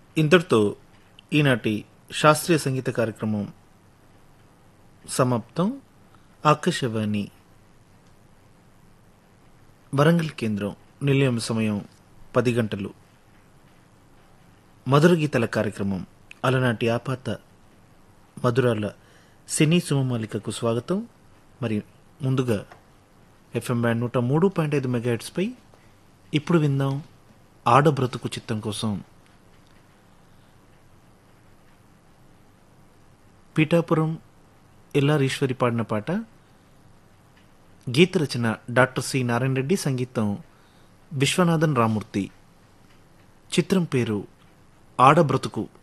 ఇంతటితో ఈనాటి శాస్త్రీయ సంగీత కార్యక్రమం సమాప్తం ఆకాశవాణి వరంగల్ కేంద్రం నిలయం సమయం పది గంటలు మధుర గీతల కార్యక్రమం అలనాటి ఆపాత మధురాల సినీ సుమమాలికకు స్వాగతం మరి ముందుగా ఎఫ్ఎం బ్యాండ్ నూట మూడు పాయింట్ ఐదు మెగాహెట్స్పై ఇప్పుడు విందాం ఆడబ్రతుకు చిత్తం కోసం పీఠాపురం ఎల్లారీశ్వరి పాడిన పాట గీత రచన డాక్టర్ సి నారాయణ రెడ్డి సంగీతం విశ్వనాథన్ రామూర్తి చిత్రం పేరు ఆడబ్రతుకు